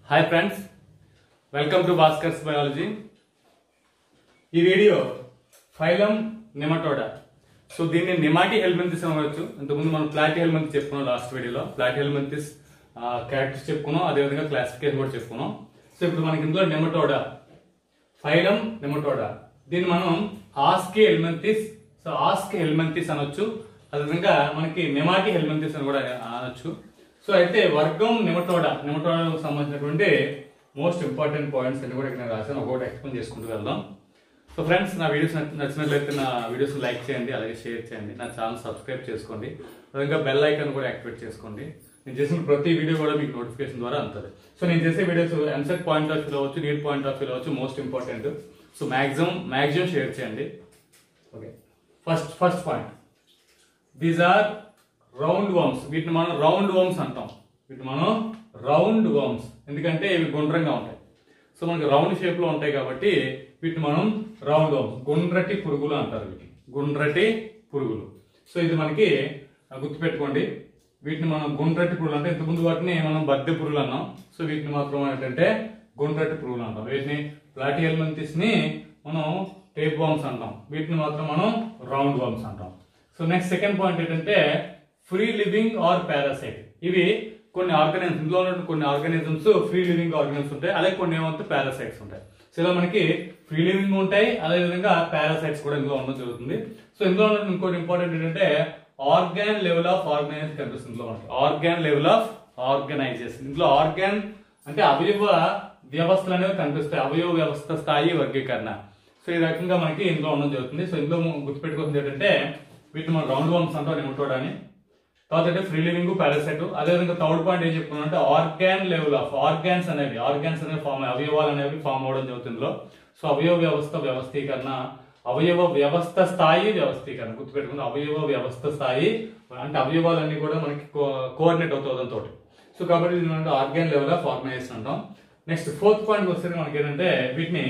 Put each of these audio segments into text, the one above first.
Hi friends welcome to Bhaskar's biology ఈ video phylum nematoda so దీన్ని నిమాటి helminths అనవచ్చు ఇంతకుముందు మనం ప్లాటి హెల్మెంత్ చెప్పుకున్నాం లాస్ట్ వీడియోలో ప్లాటి హెల్మెంతిస్ క్యారెక్టర్స్ చెప్పుకున్నాం అదేవిధంగా క్లాసిఫికేషన్ కూడా చెప్పుకున్నాం సో ఇప్పుడు మనకి ఇందులో నెమటోడా ఫైలం నెమటోడా దీన్ని మనం aschelminthes so aschelminthes అనొచ్చు అదేవిధంగా మనకి నెమాటి హెల్మెంతిస్ అని కూడా అనొచ్చు సో అయితే వర్గం నెమటోడా నెమటోడాకు సంబంధించినటువంటి మోస్ట్ ఇంపార్టెంట్ పాయింట్స్ అన్ని కూడా ఇక్కడ నేను రాశాను ఒక్కొక్కటి ఎక్స్ప్లెయిన్ చేసుకుంటూ వెళ్దాం సో ఫ్రెండ్స్ నా వీడియోస్ నచ్చ- నచ్చినట్లయితే నా వీడియోస్ లైక్ చేయండి అలాగే షేర్ చేయండి నా ఛానల్ సబ్స్క్రైబ్ చేసుకోండి అదేవిధంగా బెల్ ఐకాన్ కూడా యాక్టివేట్ చేసుకోండి నేను చేసిన ప్రతి వీడియో కూడా మీకు నోటిఫికేషన్ ద్వారా అందుతుంది సో నేను చేసే videos EAMCET point of view అవ్వచ్చు నీట్ పాయింట్ ఆఫ్ వ్యూ అవ్వచ్చు most important so maximum maximum share చేయండి okay first first point these are round worms వీటిని మనం రౌండ్ వామ్స్ అంటాం వీటిని మనం రౌండ్ వామ్స్ ఎందుకంటే ఇవి గుండ్రంగా ఉంటాయి సో మనకి రౌండ్ షేప్ లో ఉంటాయి కాబట్టి వీటిని మనం రౌండ్ వామ్స్ గుండ్రటి పురుగులు అంటారు వీటిని గుండ్రటి పురుగులు సో ఇది మనకి ఆ, గుర్తుపెట్టుకోండి వీటిని మనం గుండ్రటి పురుగులు అంటే ఇంతకుముందు వాటిని మనం బద్దె పురుగులు అన్నాం సో వీటిని మాత్రం ఏంటంటే గుండ్రటి పురుగులు అంటాం వీటిని ప్లాటియల్మంతిస్ ని మనం టేప్ వామ్స్ అంటాం వీటిని మాత్రం మనం రౌండ్ వామ్స్ అంటాం సో నెక్స్ట్ సెకండ్ పాయింట్ ఏంటంటే ఫ్రీ లివింగ్ ఆర్ పారాసైట్ ఇవి కొన్ని ఆర్గానిజమ్స్ ఇందులో ఉన్న కొన్ని ఆర్గానిజమ్స్ ఫ్రీ లివింగ్ ఆర్గానిజమ్స్ ఉంటాయి అలాగే కొన్ని ఏమంటే పారాసైట్స్ ఉంటాయి సో ఇలా మనకి ఫ్రీ లివింగ్ ఉంటాయి అదే విధంగా పారాసైట్స్ కూడా ఇందులో ఉండడం జరుగుతుంది సో ఇందులో ఉన్న ఇంకోటి ఇంపార్టెంట్ ఏంటంటే ఆర్గాన్ లెవెల్ ఆఫ్ ఆర్గనైజేషన్ కనిపిస్తుంది ఇందులో మనకి ఆర్గాన్ లెవెల్ ఆఫ్ ఆర్గనైజేషన్ ఇందులో ఆర్గాన్ అంటే అవయవ వ్యవస్థలు అనేవి కనిపిస్తాయి అవయవ వ్యవస్థ స్థాయి వర్గీకరణ సో ఈ రకంగా మనకి ఇందులో ఉండడం జరుగుతుంది సో ఇందులో గుర్తుపెట్టుకోవాల్సింది ఏంటంటే వీటిని మనం రౌండ్ వామ్స్ అంటాం నిమిటోడాని తర్వాత అంటే ఫ్రీ లివింగ్ పారాసైట్ అదేవిధంగా థర్డ్ పాయింట్ ఏం చెప్పుకున్నాం అంటే ఆర్గాన్ లెవెల్ ఆఫ్ ఆర్గాన్స్ అనేవి ఆర్గాన్స్ అనేవి ఫామ్ అవయవాలు అనేవి ఫామ్ అవడం జరుగుతుంది ఇందులో సో అవయవ వ్యవస్థ వ్యవస్థీకరణ అవయవ వ్యవస్థ స్థాయి వ్యవస్థీకరణ గుర్తుపెట్టుకుంది అవయవ వ్యవస్థ స్థాయి అంటే అవయవాలన్నీ కూడా మనకి కోఆర్డినేట్ అవుతుంది దాంతో సో కాబట్టి ఇది మనం ఆర్గాన్ లెవెల్ ఆఫ్ ఆర్గనైజేషన్ అంటాం నెక్స్ట్ ఫోర్త్ పాయింట్ వస్తే మనకి ఏంటంటే వీటిని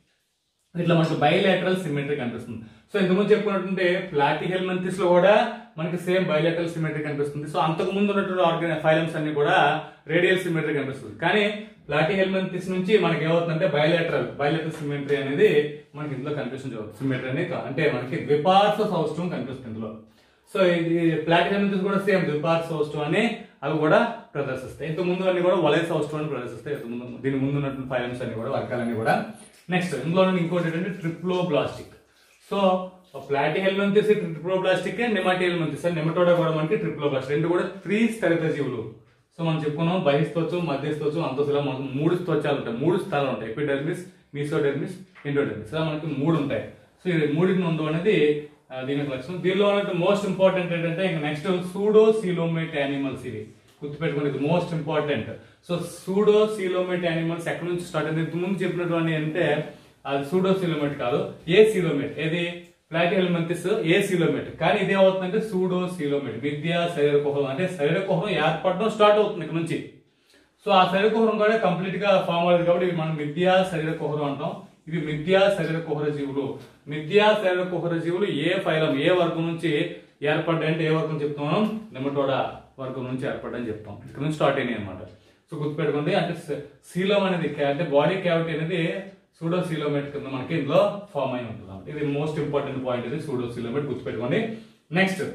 ఇట్లా మనకు బయలాటరల్ సిమెట్రీ కనిపిస్తుంది సో ఇంతకుముందు చెప్పుకున్నట్టుంటే ప్లాటి హెల్మెంతిస్ లో కూడా మనకి సేమ్ బయలాటరల్ సిమెట్రీ కనిపిస్తుంది సో అంతకు ముందు ఉన్నటువంటి ఆర్గన్ ఫైలమ్స్ అన్ని కూడా రేడియల్ సిమెట్రీ కనిపిస్తుంది కానీ ప్లాటి హెల్మెంతిస్ నుంచి మనకి ఏమవుతుందంటే బయలాటరల్ బయలాటరల్ సిమెట్రీ అనేది మనకి ఇందులో కనిపిస్తుంది సిమెట్రీ అనేది అంటే మనకి ద్విపార్శ్వ సౌష్ఠవం కనిపిస్తుంది ఇందులో సో ఇది ప్లాటినం కూడా సేమ్ ద్విపార్శ్వ సౌష్ఠవం అని అవి కూడా ప్రదర్శిస్తాయి ఇంత ముందు అన్ని కూడా వలయ సౌష్ఠవం అని ప్రదర్శిస్తాయి ఇంత ముందు దీని ముందు ఉన్నటువంటి ఫైలమ్స్ అన్ని కూడా వర్గాలన్నీ కూడా నెక్స్ట్ ఇందులో ఇంకోటి ఏంటంటే triploblastic so platyhelminthes triploblastic nemathelminthes nematoda కూడా మనకి ట్రిప్లోబ్లాస్టిక్ రెండు కూడా త్రీ స్థలిత జీవులు సో మనం చెప్పుకున్నాం బహిస్తోచు మధ్యస్తోచు అంతస్తులా మనకు మూడు స్తోచాలు ఉంటాయి మూడు స్థలాలు ఉంటాయి ఎపిడెర్మిస్ మీసోడెర్మిస్ ఎండోడెర్మిస్ ఇలా మనకి మూడు ఉంటాయి సో ఇది మూడింటి ముందు అనేది ఆ, దీని యొక్క లక్షణం దీనిలో ఉన్నట్టు మోస్ట్ ఇంపార్టెంట్ ఏంటంటే ఇంకా నెక్స్ట్ సూడో సీలోమేట్ యానిమల్స్ ఇవి గుర్తుపెట్టుకునేది most important so pseudo coelomate animals ఎక్కడి నుంచి స్టార్ట్ అయింది ఇంతకు ముందు చెప్పినటువంటి అంటే అది సూడో సీలోమేట్ కాదు ఏ సీలోమేట్ ఏది ప్లాటి ఎలిమెంటిస్ ఏ సీలోమేట్ కానీ ఇది ఏమవుతుందంటే సూడో సీలోమేట్ విద్యా శరీర కుహరం అంటే శరీర కుహరం ఏర్పడడం స్టార్ట్ అవుతుంది ఇక్కడ నుంచి సో ఆ శరీర కుహరం కూడా కంప్లీట్ గా ఫామ్ అవ్వదు కాబట్టి ఇవి మనం మిథ్యా శరీర కుహరం అంటాం ఇవి మిథ్యా శరీర కుహర జీవులు మిథ్యా శరీర కుహర జీవులు ఏ ఫైలం ఏ వర్గం నుంచి ఏర్పడ్డాయి అంటే ఏ వర్గం చెప్తున్నాం నెమటోడా వర్గం నుంచి ఏర్పడ్డాయని చెప్తాం ఇక్కడ నుంచి స్టార్ట్ అయినాయి అనమాట సో గుర్తుపెట్టుకోండి అంటే సీలం అనేది ca- అంటే బాడీ క్యావిటీ అనేది సూడో సీలోమేట్ కింద మనకి ఇందులో ఫామ్ అయి ఉంటుంది అన్నమాట. ఇది మోస్ట్ ఇంపార్టెంట్ పాయింట్ ఇది సూడో సీలోమేట్ గుర్తుపెట్టుకోండి next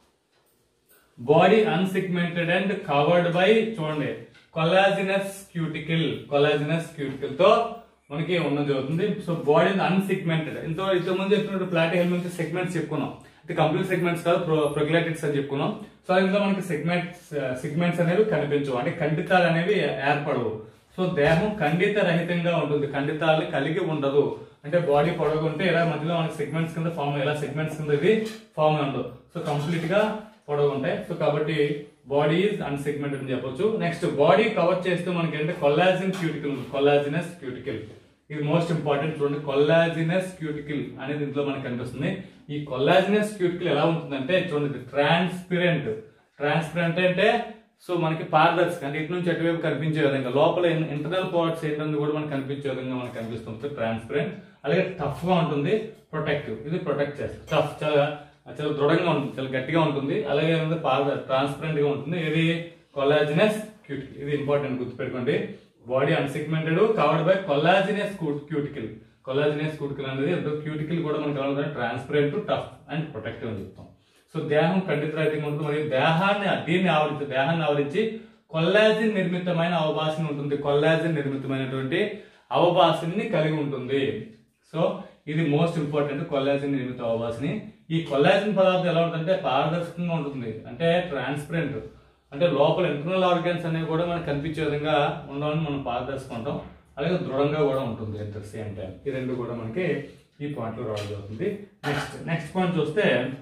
body unsegmented and covered by చూడండి కొలాజినస్ క్యూటికల్ కొలాజినస్ క్యూటికల్ తో మనకి ఉండడం జరుగుతుంది సో బాడీ అన్సిగ్మెంటెడ్ ఇంత ఇంతకుముందు చెప్పినట్టు ప్లాటి హెల్మెంట్ సెగ్మెంట్స్ చెప్పుకున్నాం అంటే కంప్లీట్ సెగ్మెంట్స్ కాదు ప్రొగ్లాటిక్స్ అని చెప్పుకున్నాం సో ఇందులో మనకి సెగ్మెంట్స్ సెగ్మెంట్స్ అనేవి కనిపించవు అంటే ఖండితాలు అనేవి ఏర్పడవు సో దేహం ఖండిత రహితంగా ఉంటుంది ఖండితాలు కలిగి ఉండదు అంటే బాడీ పొడవు ఉంటే ఇలా మధ్యలో మనకి సెగ్మెంట్స్ కింద ఫామ్ ఇలా సెగ్మెంట్స్ కింద ఇది ఫామ్ ఉండదు సో కంప్లీట్ గా పొడవు ఉంటాయి సో కాబట్టి బాడీ ఈజ్ అన్సెగ్మెంటెడ్ అని చెప్పొచ్చు నెక్స్ట్ బాడీ కవర్ చేస్తూ మనకి ఏంటంటే కొల్లాజిన్ క్యూటికల్ కొల్లాజినస్ క్యూటికల్ ఇది మోస్ట్ ఇంపార్టెంట్ చూడండి కొల్లాజినస్ క్యూటికల్ అనేది ఇందులో మనకి కనిపిస్తుంది ఈ కొల్లాజినస్ క్యూటికల్ ఎలా ఉంటుందంటే చూడండి ట్రాన్స్పిరెంట్ ట్రాన్స్పరెంట్ అంటే సో మనకి పారదర్శక అంటే ఇటు నుంచి అటువైపు కనిపించే విధంగా లోపల ఇంటర్నల్ పార్ట్స్ ఏంటంటే కూడా మనకి కనిపించే విధంగా మనకి కనిపిస్తుంది ట్రాన్స్పరెంట్ అలాగే టఫ్ గా ఉంటుంది ప్రొటెక్టివ్ ఇది ప్రొటెక్ట్ చేస్తుంది టఫ్ చాలా చాలా దృఢంగా ఉంటుంది చాలా గట్టిగా ఉంటుంది అలాగే పారద ట్రాన్స్పరెంట్ గా ఉంటుంది ఇది కొలాజినస్ క్యూట్ ఇది ఇంపార్టెంట్ గుర్తుపెట్టుకోండి body unsegmented covered by collagenous cuticle collagenous cuticle అనేది క్యూటికల్ కూడా మనకి ఎలా ట్రాన్స్పరెంట్ టఫ్ అండ్ ప్రొటెక్టివ్ అని చెప్తాం సో దేహం ఖండితరహితంగా ఉంటుంది మరియు దేహాన్ని దీన్ని ఆవరించి దేహాన్ని ఆవరించి కొల్లాజిన్ నిర్మితమైన అవభాషణ ఉంటుంది కొల్లాజిన్ నిర్మితమైనటువంటి అవభాషని కలిగి ఉంటుంది సో ఇది మోస్ట్ ఇంపార్టెంట్ కొల్లాజిన్ నిర్మిత అవభాషని ఈ కొల్లాజిన్ పదార్థం ఎలా ఉంటుందంటే పారదర్శకంగా ఉంటుంది అంటే ట్రాన్స్పరెంట్ అంటే లోపల ఇంటర్నల్ ఆర్గాన్స్ అనేవి కూడా మనకు కనిపించే విధంగా ఉండాలని మనం పారదర్శకుంటాం అలాగే దృఢంగా కూడా ఉంటుంది ఎట్ ద సేమ్ టైం ఈ రెండు కూడా మనకి ఈ పాయింట్లో రావడం జరుగుతుంది నెక్స్ట్ నెక్స్ట్ పాయింట్ చూస్తే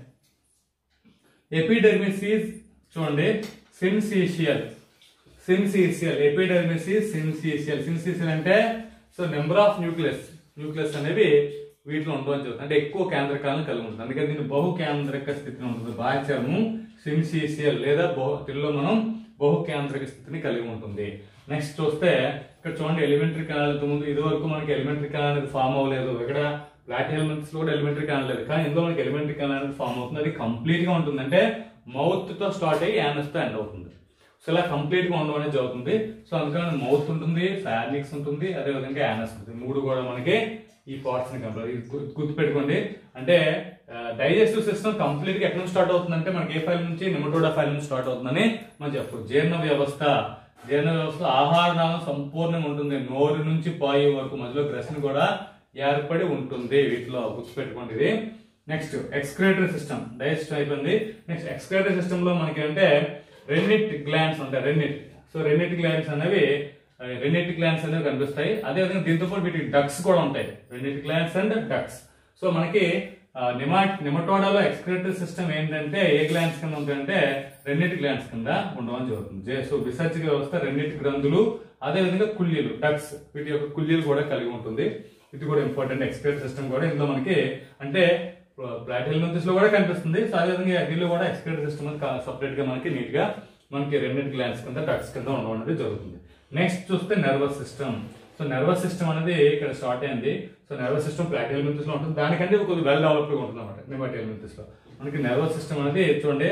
ఎపిడెర్మిస్ ఈజ్ చూడండి syncytial syncytial epidermis is syncytial syncytial అంటే so number of nucleus nucleus అనేవి వీటిలో ఉండడం జరుగుతుంది అంటే ఎక్కువ కేంద్రకాలను కలిగి ఉంటుంది అందుకని దీన్ని బహు కేంద్రక స్థితిలో ఉంటుంది బాహ్యచర్మం సిన్సీషియల్ లేదా బహు తెలుగులో మనం బహు కేంద్రక స్థితిని కలిగి ఉంటుంది నెక్స్ట్ చూస్తే ఇక్కడ చూడండి ఎలిమెంటరీ కెనాల్ ముందు ఇది వరకు మనకి ఎలిమెంటరీ కెనాల్ అనేది ఫామ్ అవ్వలేదు ఇక్కడ ఫ్లాట్ ఎలిమెంట్స్ లో కూడా ఎలిమెంటరీ కెనాల్ లేదు కానీ ఇందులో మనకి ఎలిమెంటరీ కెనాల్ అనేది ఫామ్ అవుతుంది అది కంప్లీట్ గా ఉంటుంది అంటే మౌత్ తో స్టార్ట్ అయ్యి యానస్ తో ఎండ్ అవుతుంది సో ఇలా కంప్లీట్ గా ఉండడం అనేది జరుగుతుంది సో అందుకని మౌత్ ఉంటుంది ఫార్నిక్స్ ఉంటుంది అదే విధంగా యానస్ ఉంటుంది మూడు కూడా మనకి ఈ పార్ట్స్ ని కంప్లీట్ గుర్తుపెట్టుకోండి అంటే డైజెస్టివ్ సిస్టమ్ కంప్లీట్ గా ఎక్కడ నుంచి స్టార్ట్ అవుతుందంటే మనకి ఏ ఫైల్ నుంచి నిమటోడా ఫైల్ నుంచి స్టార్ట్ అవుతుందని మనం చెప్పు జీర్ణ వ్యవస్థ జీర్ణ వ్యవస్థ ఆహార నాళం సంపూర్ణంగా ఉంటుంది నోరు నుంచి పాయి వరకు మధ్యలో గ్రసన్ కూడా ఏర్పడి ఉంటుంది వీటిలో గుర్తుపెట్టుకోండి ఇది నెక్స్ట్ ఎక్స్క్రేటరీ సిస్టమ్ డైజెస్ట్ అయిపోయింది నెక్స్ట్ ఎక్స్క్రేటరీ సిస్టమ్ లో మనకి అంటే రెన్నిట్ గ్లాండ్స్ ఉంటాయి రెన్నిట్ సో రెన్నిట్ గ్లాండ్స్ అనేవి రెన్నిట్ గ్లాండ్స్ అనేవి కనిపిస్తాయి అదే విధంగా దీంతో పాటు వీటికి డక్స్ కూడా ఉంటాయి renette glands and ducts so మనకి నిమా నిమటోడాలో ఎక్స్క్రేటరీ సిస్టమ్ ఏంటంటే ఏ గ్లాండ్స్ కింద ఉంటాయంటే రెన్నిట్ గ్లాండ్స్ కింద ఉండడం జరుగుతుంది జే- సో విసర్జక వ్యవస్థ రెన్నిట్ గ్రంథులు అదే విధంగా కుల్లీలు డక్స్ వీటి యొక్క కుల్లీలు కూడా కలిగి ఉంటుంది ఇది కూడా ఇంపార్టెంట్ ఎక్స్క్రేటరీ సిస్టమ్ కూడా ఇందులో మనకి అంటే ప్లాటిల్ లో కూడా కనిపిస్తుంది సో అదే విధంగా దీనిలో కూడా ఎక్స్క్రేటరీ సిస్టమ్ సపరేట్ గా మనకి నీట్ గా మనకి రెన్నిట్ గ్లాండ్స్ కింద డక్స్ కింద ఉండడం అనేది జరుగుతుంది నెక్స్ట్ చూస్తే nervous system so nervous system అనేది ఇక్కడ స్టార్ట్ అయింది so nervous system platyhelminthes లో ఉంటుంది దానికంటే కొద్దిగా వెల్ డెవలప్డ్ గా ఉంటుంది అనమాట నిమట్ ఎలిమెంట్స్ లో మనకి నర్వస్ సిస్టమ్ అనేది చూడండి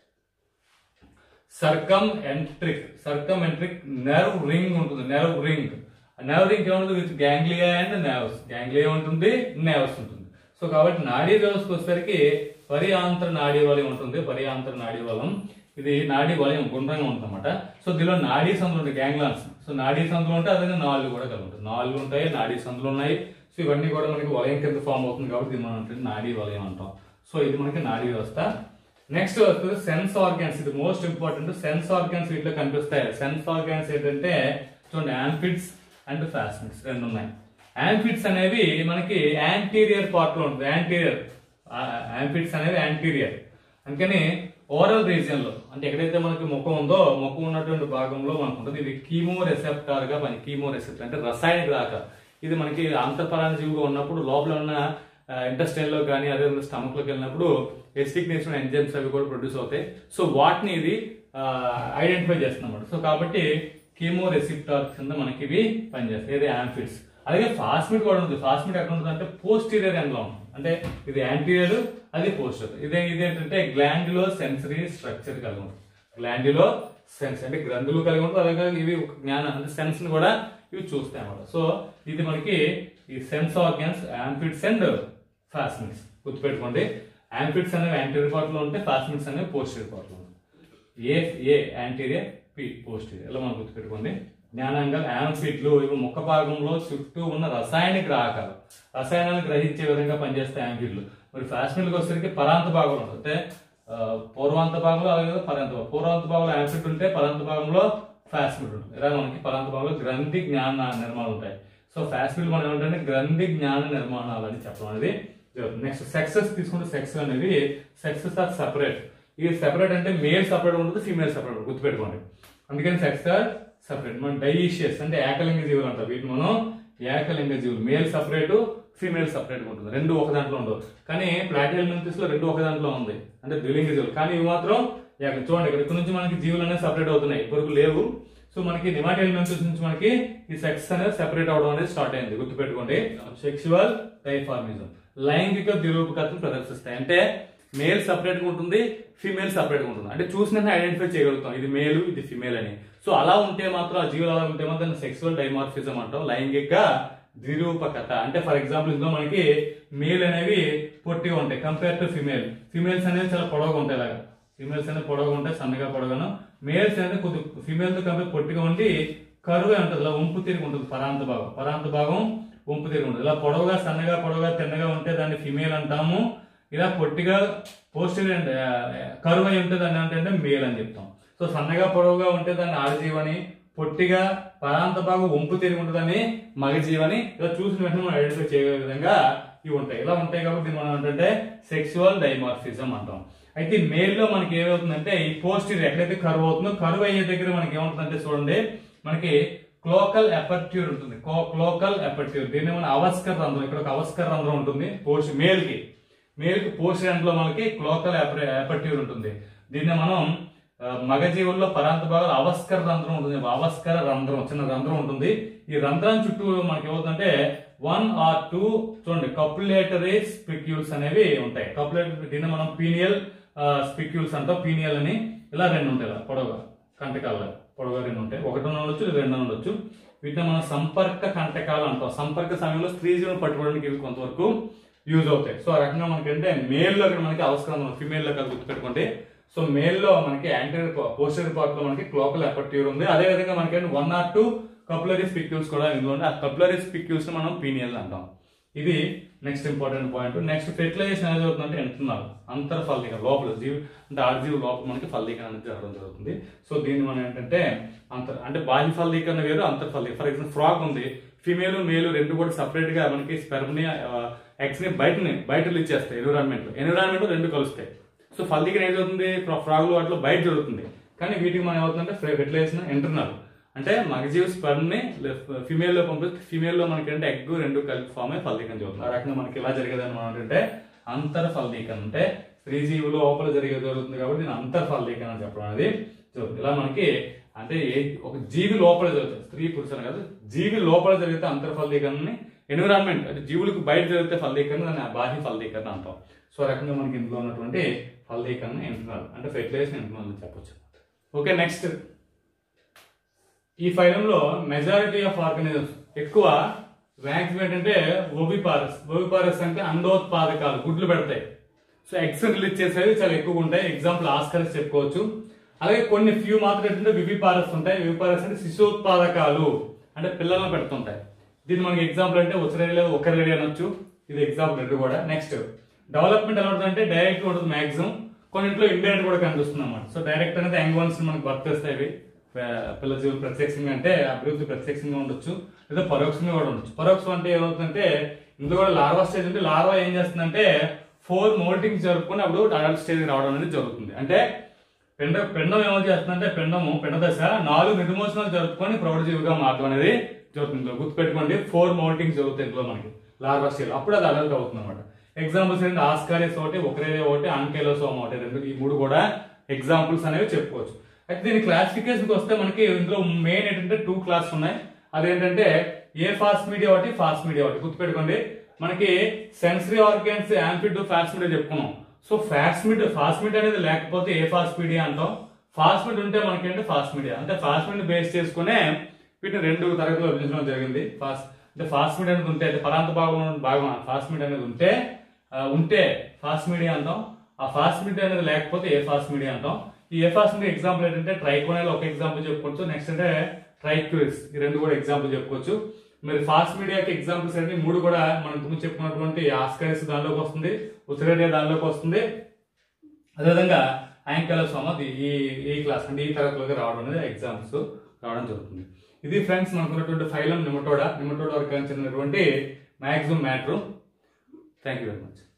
circum enteric circum enteric nerve ring ఉంటుంది నెర్వ్ రింగ్ నెర్వ్ రింగ్ ఏముంటుంది with ganglia and nerves ganglia ఉంటుంది నెర్వ్స్ ఉంటుంది సో కాబట్టి నాడీ వ్యవస్థకు వచ్చేసరికి పరియాంతర నాడీ వలయం ఉంటుంది పరియాంతర నాడీ వలయం ఇది నాడీ వలయం గుండ్రంగా ఉంటుంది అనమాట సో దీనిలో నాడీ సందులు ఉంటాయి గ్యాంగ్లాన్స్ సో నాడీ సందులు ఉంటాయి అదే నాలుగు కూడా కలిగి ఉంటాయి నాలుగు ఉంటాయి నాడీ సందులు ఉన్నాయి సో ఇవన్నీ కూడా మనకి వలయం కింద ఫామ్ అవుతుంది కాబట్టి దీన్ని మనం అంటే నాడీ వలయం అంటాం సో ఇది మనకి నాడీ వ్యవస్థ నెక్స్ట్ వస్తుంది సెన్స్ ఆర్గాన్స్ ఇది మోస్ట్ ఇంపార్టెంట్ సెన్స్ ఆర్గాన్స్ వీటిలో కనిపిస్తాయి సెన్స్ ఆర్గాన్స్ ఏంటంటే చూడండి యాంఫిడ్స్ అండ్ ఫాస్మిడ్స్ రెండు ఉన్నాయి యాంఫిడ్స్ అనేవి మనకి యాంటీరియర్ పార్ట్ లో ఉంటుంది యాంటీరియర్ యాంఫిడ్స్ అనేవి యాంటీరియర్ అందుకని ఓరల్ రీజియన్ లో అంటే ఎక్కడైతే మనకి ముఖం ఉందో ముఖం ఉన్నటువంటి భాగంలో మనకు ఉంటుంది ఇది కీమో రెసెప్టార్ గా పని కీమో రెసెప్టర్ అంటే రసాయనిక రాక ఇది మనకి అంతఃపరాణజీవిగా ఉన్నప్పుడు లోపల ఉన్న ఇంటెస్టైన్ లో కానీ అదే స్టమక్ లోకి వెళ్ళినప్పుడు ఎసిడిక్ నేషన్ ఎంజైమ్స్ అవి కూడా ప్రొడ్యూస్ అవుతాయి సో వాటిని ఇది ఐడెంటిఫై చేస్తున్నమాట సో కాబట్టి కీమో రెసిప్టార్ కింద మనకి ఇవి పనిచేస్తాయి ఇది యాంఫిడ్స్ అలాగే ఫాస్మిడ్ కూడా ఉంటుంది ఫాస్మిడ్ ఎక్కడ ఉంటుంది అంటే పోస్టీరియర్ ఎండ్ లో ఉంటుంది అంటే ఇది యాంటీరియర్ అది పోస్టర్ ఇదే ఇదేంటంటే గ్లాండ్లో సెన్సరీ స్ట్రక్చర్ కలిగి ఉంటుంది గ్లాండ్లో సెన్స్ అంటే గ్రంథులు కలిగి ఉంటుంది అలాగే ఇవి ఒక జ్ఞానం అంటే సెన్స్ ని కూడా ఇవి చూస్తాయి అన్నమాట సో ఇది మనకి ఈ sense organs amphids and phasmids గుర్తుపెట్టుకోండి యాంఫిడ్స్ అనేవి యాంటీరియర్ పార్ట్ లో ఉంటాయి ఫాస్మిడ్స్ అనేవి పోస్టీరియర్ పార్ట్ లో ఉంటాయి A A anterior P posterior ఇలా మనం గుర్తుపెట్టుకోండి జ్ఞానంగా యాంఫిడ్లు ఇవి ముఖ భాగంలో చుట్టూ ఉన్న రసాయనిక గ్రాహకాలు రసాయనాలు గ్రహించే విధంగా పనిచేస్తాయి యాంఫిడ్లు మరి ఫాస్మిడ్కి వచ్చేసరికి పరాంత భాగంలో ఉంటుంది అంటే ఆ, పూర్వాంత భాగంలో అలాగే పరాంత భాగం పూర్వాంత భాగంలో యాంఫిడ్ ఉంటే పరాంత భాగంలో ఫాస్మిడ్ ఉంటుంది ఇలా మనకి పరాంత భాగంలో గ్రంథి జ్ఞాన నిర్మాణాలు ఉంటాయి సో ఫాస్మిడ్ మనం ఏమంటే గ్రంథి జ్ఞాన నిర్మాణాలు అని చెప్పడం అనేది జరుగుతుంది నెక్స్ట్ సెక్సెస్ తీసుకుంటే సెక్స్ అనేది సెక్సెస్ ఆర్ సెపరేట్ ఇది సెపరేట్ అంటే మేల్ సపరేట్ ఉంటుంది ఫీమేల్ సపరేట్ ఉంటుంది గుర్తుపెట్టుకోండి అందుకని సెక్స్ ఆర్ సపరేట్ మనం డైషియస్ అంటే ఏకలింగ జీవులు అంటాం వీటిని మనం ఏకలింగ జీవులు మేల్ సపరేట్ ఫీమేల్ సపరేట్ ఉంటుంది రెండు ఒక దాంట్లో ఉండవు కానీ ప్లాటినల్ మెంతిస్ లో రెండు ఒక దాంట్లో ఉంది అంటే ద్విలింగ జీవులు కానీ ఇవి మాత్రం ఏక- చూడండి ఇక్కడ ఇక్కడ నుంచి మనకి జీవులు అనేవి సపరేట్ అవుతున్నాయి ఇప్పటివరకు లేవు సో మనకి నిమాటి ఎలిమెంట్స్ నుంచి మనకి ఈ సెక్స్ అనేది సెపరేట్ అవడం అనేది స్టార్ట్ అయింది గుర్తుపెట్టుకోండి సెక్షువల్ డైఫార్మిజం లైంగిక దిరూపకతను ప్రదర్శిస్తాయి అంటే మేల్ సపరేట్ గా ఉంటుంది ఫీమేల్ సపరేట్ గా ఉంటుంది అంటే చూసిన ఐడెంటిఫై చేయగలుగుతాం ఇది మేలు ఇది ఫిమేల్ అని సో అలా ఉంటే మాత్రం ఆ జీవులు అలా ఉంటే మాత్రం సెక్సువల్ డైమార్ఫిజం అంటాం లైంగిక ద్విరూపకత అంటే ఫర్ ఎగ్జాంపుల్ ఇందులో మనకి మేల్ అనేవి పొట్టిగా ఉంటాయి కంపేర్ టు ఫిమేల్ ఫిమేల్స్ అనేవి చాలా పొడవుగా ఉంటాయి ఇలాగా ఫిమేల్స్ అనేది పొడవుగా ఉంటాయి సన్నగా పొడగాను మేల్స్ అనేది కొద్ది ఫిమేల్ తో కంపేర్ పొట్టిగా ఉండి కరువుగా ఉంటుంది ఇలా వంపు తిరిగి ఉంటుంది పరాంత భాగం పరాంత భాగం వంపు తిరిగి ఉంటుంది ఇలా పొడవుగా సన్నగా పొడవుగా తిన్నగా ఉంటే దాన్ని ఫిమేల్ అంటాము ఇలా పొట్టిగా పోస్టర్ కరువు అయి ఉంటే దాన్ని ఏంటంటే మేల్ అని చెప్తాం సో సన్నగా పొడవుగా ఉంటే దాన్ని ఆడజీవని పొట్టిగా పరాంత భాగం వంపు తిరిగి ఉంటుందని మగజీవని ఇలా చూసిన వెంటనే మనం ఐడెంటిఫై చేయగల విధంగా ఇవి ఉంటాయి ఇలా ఉంటాయి కాబట్టి దీన్ని మనం ఏంటంటే సెక్సువల్ డైమార్ఫిజం అంటాం అయితే మేల్ లో మనకి ఏమవుతుందంటే ఈ పోస్టర్ ఎక్కడైతే కరువు అవుతుందో కరువు అయ్యే దగ్గర మనకి ఏమవుతుందంటే చూడండి మనకి క్లోకల్ ఎపర్ట్యూర్ ఉంటుంది క్లోకల్ ఎపర్ట్యూర్ దీన్ని మన అవస్కర్ రంధ్రం ఇక్కడ ఒక అవస్కర్ రంధ్రం ఉంటుంది పోస్ట్ మేల్ కి మేల్ కి పోస్ట్ ఎండ్ లో మనకి క్లోకల్ ఎపర్ట్యూర్ ఉంటుంది దీన్ని మనం ఆ, మగజీవుల్లో పరాంత భాగంలో అవస్కర రంధ్రం ఉంటుంది అవస్కర రంధ్రం చిన్న రంధ్రం ఉంటుంది ఈ రంధ్రం చుట్టూ మనకి ఏమవుతుందంటే వన్ ఆర్ టూ చూడండి కపులేటరీ స్పిక్యూల్స్ అనేవి ఉంటాయి కపులేటరీ దీన్ని మనం పీనియల్ స్పిక్యూల్స్ అంటాం పీనియల్ అని ఇలా రెండు ఉంటాయి ఇలా పొడవుగా కంటకాలు పొడవుగా రెండు ఉంటాయి ఒకటి ఉండొచ్చు లేదా రెండు ఉండొచ్చు వీటిని మనం సంపర్క కంటకాలు అంటాం సంపర్క సమయంలో స్త్రీ జీవనం పట్టుకోవడానికి ఇవి కొంతవరకు యూజ్ అవుతాయి సో ఆ రకంగా మనకి అంటే మేల్ లో ఇక్కడ మనకి అవసరం ఫిమేల్ లో కలిసి గుర్తుపెట్టుకోండి సో మేల్ లో మనకి యాంటీరియర్ పోస్టర్ పార్ట్ లో మనకి క్లోకల్ ఎఫెక్టివ్ ఉంది అదే విధంగా మనకి one or two copulatory spicules కూడా ఇందులో ఉంది ఆ కపులరీ స్పిక్యూల్స్ మనం పీనియల్ అంటాం ఇది next important point next fertilization అనేది అవుతుందంటే ఎంటున్నారు అంతర్ఫలీకరణ లోపల జీవి అంటే ఆడజీవి లోపల మనకి ఫలీకరణ అనేది జరగడం జరుగుతుంది సో దీన్ని మనం ఏంటంటే అంతర్ అంటే బాహ్య ఫలీకరణ వేరు అంతర్ఫలీకరణ ఫర్ ఎగ్జాంపుల్ ఫ్రాక్ ఉంది ఫిమేల్ మేల్ రెండు కూడా సపరేట్ గా మనకి స్పెర్మ్ ని ఎగ్స్ ని బయటని బయట రిలీజ్ చేస్తాయి ఎన్విరాన్మెంట్ ఎన్విరాన్మెంట్ రెండు కలుస్తాయి సో ఫలీకరణ ఏదవుతుంది ఫ్రాగ్ లో వాటిలో బయట జరుగుతుంది కానీ వీటికి మనం ఏమవుతుందంటే ఫెర్టిలైజేషన్ ఎంటున్నారు అంటే మగజీవి స్పెర్మ్ ని ఫిమేల్ లో పంపిస్తే ఫిమేల్ లో మనకి అంటే ఎగ్ రెండు కలిపి ఫామ్ అయ్యి ఫలీకరణ జరుగుతుంది ఆ రకంగా మనకి ఇలా జరిగేదని మనం అంటే అంతర్ ఫలీకరణ అంటే స్త్రీ జీవులు లోపల జరిగే జరుగుతుంది కాబట్టి దీని అంతర్ ఫలీకరణ అని చెప్పడం అనేది జరుగుతుంది ఇలా మనకి అంటే ఏ ఒక జీవి లోపల జరుగుతుంది స్త్రీ పురుషులు కాదు జీవి లోపల జరిగితే అంతర్ ఫలీకరణని ఎన్విరాన్మెంట్ అంటే జీవులకు బయట జరిగితే ఫలీకరణ దాన్ని బాహ్య ఫలీకరణ అంటాం సో ఆ రకంగా మనకి ఇందులో ఉన్నటువంటి ఫలీకరణ ఇంటర్నల్ అంటే ఫెర్టిలైజేషన్ ఇంటర్నల్ అని చెప్పొచ్చు ఓకే నెక్స్ట్ ఈ ఫైలంలో మెజారిటీ ఆఫ్ ఆర్గానిజమ్స్ ఎక్కువ మ్యాక్సిమం ఏంటంటే ఓబిపారస్ ఓబిపారస్ అంటే అండోత్పాదకాలు గుడ్లు పెడతాయి సో ఎగ్స్ రిలీజ్ చేసేవి చాలా ఎక్కువగా ఉంటాయి ఎగ్జాంపుల్ ఆస్కర్స్ చెప్పుకోవచ్చు అలాగే కొన్ని ఫ్యూ మాత్రం ఏంటంటే వివిపారస్ ఉంటాయి వివిపారస్ అంటే శిశుోత్పాదకాలు అంటే పిల్లలను పెడుతుంటాయి దీన్ని మనకి ఎగ్జాంపుల్ అంటే ఉచ్చరేడి లేదా ఒకరేడి అనొచ్చు ఇది ఎగ్జాంపుల్ రెండు కూడా నెక్స్ట్ డెవలప్మెంట్ ఎలా ఉంటుంది అంటే డైరెక్ట్ ఉంటుంది మాక్సిమం కొన్నింట్లో ఇండైరెక్ట్ కూడా కనిపిస్తుంది అన్నమాట సో డైరెక్ట్ అనేది యాంగ్వాన్స్ మనకు వర్క్ చేస్తాయి ఇవి ప- పిల్ల జీవులు ప్రత్యక్షంగా అంటే అభివృద్ధి ప్రత్యక్షంగా ఉండొచ్చు లేదా పరోక్షంగా కూడా ఉండొచ్చు పరోక్షం అంటే ఏమవుతుందంటే ఇందులో కూడా లార్వా స్టేజ్ అంటే లార్వా ఏం చేస్తుందంటే ఫోర్ మోల్టింగ్స్ జరుపుకొని అప్పుడు అడల్ట్ స్టేజ్ రావడం అనేది జరుగుతుంది అంటే పిండ పిండం ఏమో చేస్తుందంటే పిండము పిండ దశ నాలుగు నిర్మోచనాలు జరుపుకొని ప్రౌఢజీవిగా మారడం అనేది జరుగుతుంది ఇందులో గుర్తుపెట్టుకోండి ఫోర్ మౌల్టింగ్స్ జరుగుతాయి ఇందులో మనకి లార్వా స్టేజ్ అప్పుడు అది అడల్ట్ అవుతుంది అనమాట ఎగ్జాంపుల్స్ ఏంటి ఆస్కారియస్ ఒకటి ఒకరేదే ఒకటి ఆంకేలోసోమ్ ఒకటి రెండు ఈ మూడు కూడా ఎగ్జాంపుల్స్ అనేవి చెప్పుకోవచ్చు అయితే దీని క్లాసిఫికేషన్కి వస్తే మనకి ఇందులో మెయిన్ ఏంటంటే టూ క్లాస్ ఉన్నాయి అదేంటంటే ఏ ఫాస్ట్ మీడియా ఒకటి ఫాస్ట్ మీడియా ఒకటి గుర్తుపెట్టుకోండి మనకి sensory organs amphid phasmidia చెప్పుకున్నాం so phasmidia phasmidia అనేది లేకపోతే ఏ ఫాస్ట్ మీడియా అంటాం ఫాస్ట్ మీడియా ఉంటే మనకి ఏంటి ఫాస్ట్ మీడియా అంటే ఫాస్ట్ మీడియా బేస్ చేసుకునే వీటిని రెండు తరగతిలో విభజించడం జరిగింది ఫాస్ట్ అంటే ఫాస్ట్ మీడియా అనేది ఉంటే అంటే పరాంత భాగంలో ఉన్న భాగం ఫాస్ట్ మీడియా అనేది ఉంటే ఆ, ఉంటే ఫాస్ట్ మీడియా అంటాం ఆ ఫాస్ట్ మీడియా అనేది లేకపోతే ఏ ఫాస్ట్ మీడియా అంటాం ఈ ఏ ఫాస్ట్ మీడియా ఎగ్జాంపుల్ ఏంటంటే ట్రైకోనల్ ఒక ఎగ్జాంపుల్ చెప్పుకోవచ్చు నెక్స్ట్ అంటే ట్రైక్యూరిస్ ఈ రెండు కూడా ఎగ్జాంపుల్ చెప్పుకోవచ్చు మరి ఫాస్ట్ మీడియాకి ఎగ్జాంపుల్స్ అంటే మూడు కూడా మనం ఇంతకు చెప్పుకున్నటువంటి ఆస్కరిస్ దానిలోకి వస్తుంది ఉత్తరేడియా దానిలోకి వస్తుంది అదేవిధంగా యాంకలసోమ ఈ ఈ క్లాస్ అంటే ఈ తరగతిలోకి రావడం అనేది ఎగ్జామ్స్ రావడం జరుగుతుంది ఇది ఫ్రెండ్స్ మనకు ఉన్నటువంటి ఫైలం నిమటోడా నిమటోడా వరకు చెందినటువంటి maximum matter thank you very much